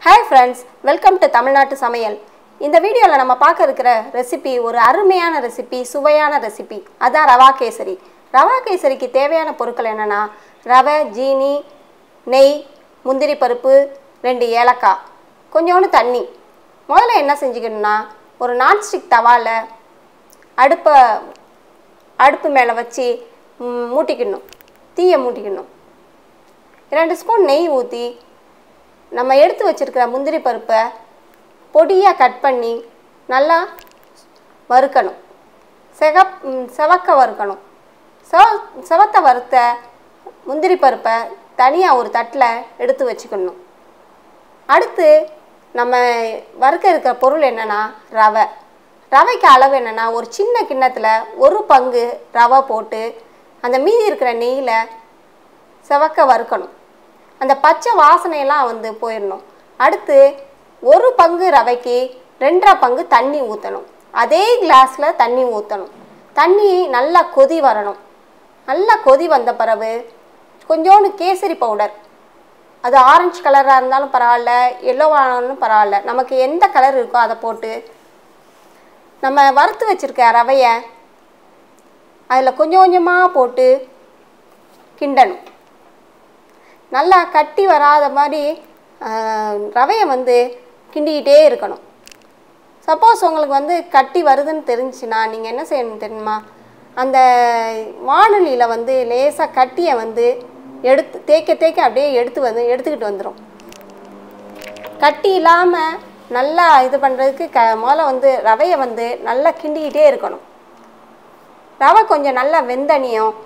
hi friends welcome to தமிழ்நாட்டு சமையல் இந்த வீடியோவில் நம்ம பார்க்க இருக்கிற ரெசிபி ஒரு அருமையான ரெசிபி சுவையான ரெசிபி அதான் ரவா கேசரி ரவா கேசரிக்கு தேவையான பொருட்கள் என்னென்னா ரவை ஜீனி நெய் முந்திரி பருப்பு ரெண்டு ஏலக்காய் கொஞ்சோண்டு தண்ணி முதல்ல என்ன செஞ்சுக்கணும்னா ஒரு நான்ஸ்டிக் தவாவில் அடுப்பை அடுப்பு மேலே வச்சு ம், மூட்டிக்கணும் தீயை மூட்டிக்கணும் ரெண்டு ஸ்பூன் நெய் ஊற்றி நம்ம எடுத்து வச்சிருக்கிற முந்திரி பருப்பை பொடியாக கட் பண்ணி நல்லா வறுக்கணும் செகப் ம், செவக்க வறுக்கணும் செவ செவத்த வறுத்த முந்திரி பருப்பை தனியாக ஒரு தட்டில் எடுத்து வச்சுக்கணும் அடுத்து நம்ம வறுக்க இருக்கிற பொருள் என்னென்னா ரவை ரவைக்கு அளவு என்னென்னா ஒரு சின்ன கிண்ணத்தில் ஒரு பங்கு ரவை போட்டு அந்த மீதி இருக்கிற நெய்யில் செவக்க வறுக்கணும் அந்த பச்சை வாசனையெல்லாம் வந்து போயிடணும் அடுத்து ஒரு பங்கு ரவைக்கு ரெண்டரை பங்கு தண்ணி ஊற்றணும் அதே கிளாஸில் தண்ணி ஊற்றணும் தண்ணி நல்லா கொதி வரணும் நல்லா கொதி வந்த பிறகு கொஞ்சோண்டு கேசரி பவுடர் அது ஆரஞ்சு கலராக இருந்தாலும் பரவாயில்ல எல்லோவானாலும் பரவாயில்ல நமக்கு எந்த கலர் இருக்கோ அதை போட்டு நம்ம வறுத்து வச்சுருக்க ரவையை அதில் கொஞ்சம் கொஞ்சமாக போட்டு கிண்டணும் நல்லா கட்டி வராத மாதிரி ஆஹ், ரவையை வந்து கிண்டிக்கிட்டே இருக்கணும் சப்போஸ் உங்களுக்கு வந்து கட்டி வருதுன்னு தெரிஞ்சுன்னா நீங்கள் என்ன செய்யணும் தெரியுமா அந்த வானொலியில் வந்து லேசாக கட்டியை வந்து எடுத்து தேய்க்க தேய்க்க அப்படியே எடுத்து வந்து எடுத்துக்கிட்டு வந்துடும் கட்டி இல்லாமல் நல்லா இது பண்ணுறதுக்கு க முதல்ல வந்து ரவையை வந்து நல்லா கிண்டிக்கிட்டே இருக்கணும் ரவை கொஞ்சம் நல்லா வெந்தனியும்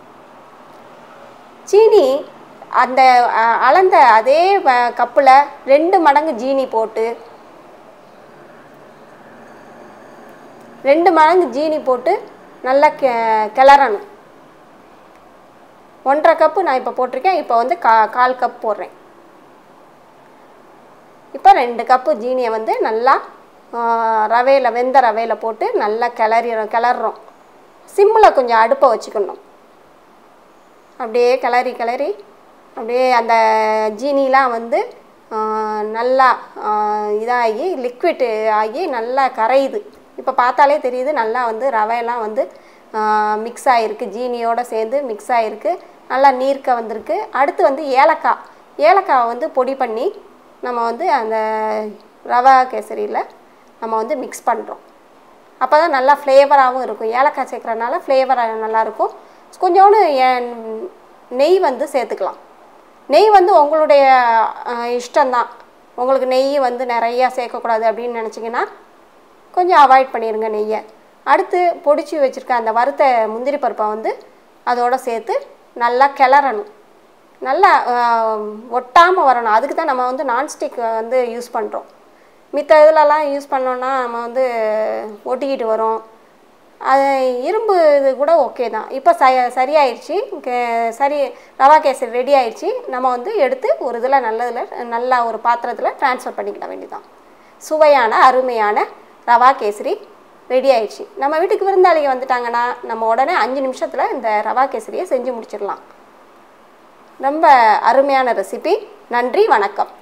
சீனி அந்த அ, அளந்த அதே கப்பில் ரெண்டு மடங்கு ஜீனி போட்டு ரெண்டு மடங்கு ஜீனி போட்டு நல்லா கெ கிளறணும் ஒன்றரை கப்பு நான் இப்போ போட்டிருக்கேன் இப்போ வந்து கா கால் கப் போடுறேன் இப்போ ரெண்டு கப்பு ஜீனியை வந்து நல்லா ரவையில் வெந்த ரவையில் போட்டு நல்லா கிளறிறோம் கிளறோம் சிம்மில் கொஞ்சம் அடுப்பை வச்சுக்கணும் அப்படியே கிளறி கிளறி அப்படியே அந்த ஜீனிலாம் வந்து ஆ, நல்லா ஆ, இதாகி லிக்விட் ஆகி நல்லா கரையுது இப்போ பார்த்தாலே தெரியுது நல்லா வந்து ரவையெல்லாம் வந்து மிக்ஸ் ஆகிருக்கு ஜீனியோடு சேர்ந்து மிக்ஸ் ஆகிருக்கு நல்லா நீர்க்க வந்திருக்கு அடுத்து வந்து ஏலக்காய் ஏலக்காவை வந்து பொடி பண்ணி நம்ம வந்து அந்த ரவா கேசரியில் நம்ம வந்து மிக்ஸ் பண்ணுறோம் அப்போ தான் நல்லா ஃப்ளேவராகவும் இருக்கும் ஏலக்காய் சேர்க்குறதுனால ஃப்ளேவராக நல்லாயிருக்கும் கொஞ்சோண்டு ஏ- நெய் வந்து சேர்த்துக்கலாம் நெய் வந்து உங்களுடைய அஹ், இஷ்டம்தான் உங்களுக்கு நெய் வந்து நிறையா சேர்க்கக்கூடாது அப்படின்னு நினச்சிங்கன்னா கொஞ்சம் அவாய்ட் பண்ணிடுங்க நெய்யை அடுத்து பொடிச்சு வச்சுருக்க அந்த வறுத்த முந்திரி பருப்பை வந்து அதோட சேர்த்து நல்லா கிளறணும் நல்லா ஒட்டாமல் வரணும் அதுக்கு தான் நம்ம வந்து நான்ஸ்டிக் வந்து யூஸ் பண்ணுறோம் மித்த இதிலலாம் யூஸ் பண்ணோன்னா நம்ம வந்து ஒட்டிக்கிட்டு வரும் அது இரும்பு இது கூட ஓகே தான் இப்போ ச சரியாயிடுச்சு கே- சரி ரவா கேசரி ரெடி ஆயிடுச்சு நம்ம வந்து எடுத்து ஒரு இதில் நல்லதில் நல்லா ஒரு பாத்திரத்தில் ட்ரான்ஸ்ஃபர் பண்ணிக்கிட வேண்டியதான் சுவையான அருமையான ரவா கேசரி ரெடி ஆயிடுச்சு நம்ம வீட்டுக்கு விருந்தாளிங்க வந்துட்டாங்கன்னா நம்ம உடனே அஞ்சு நிமிஷத்தில் இந்த ரவா கேசரியை செஞ்சு முடிச்சிடலாம் ரொம்ப அருமையான ரெசிபி நன்றி வணக்கம்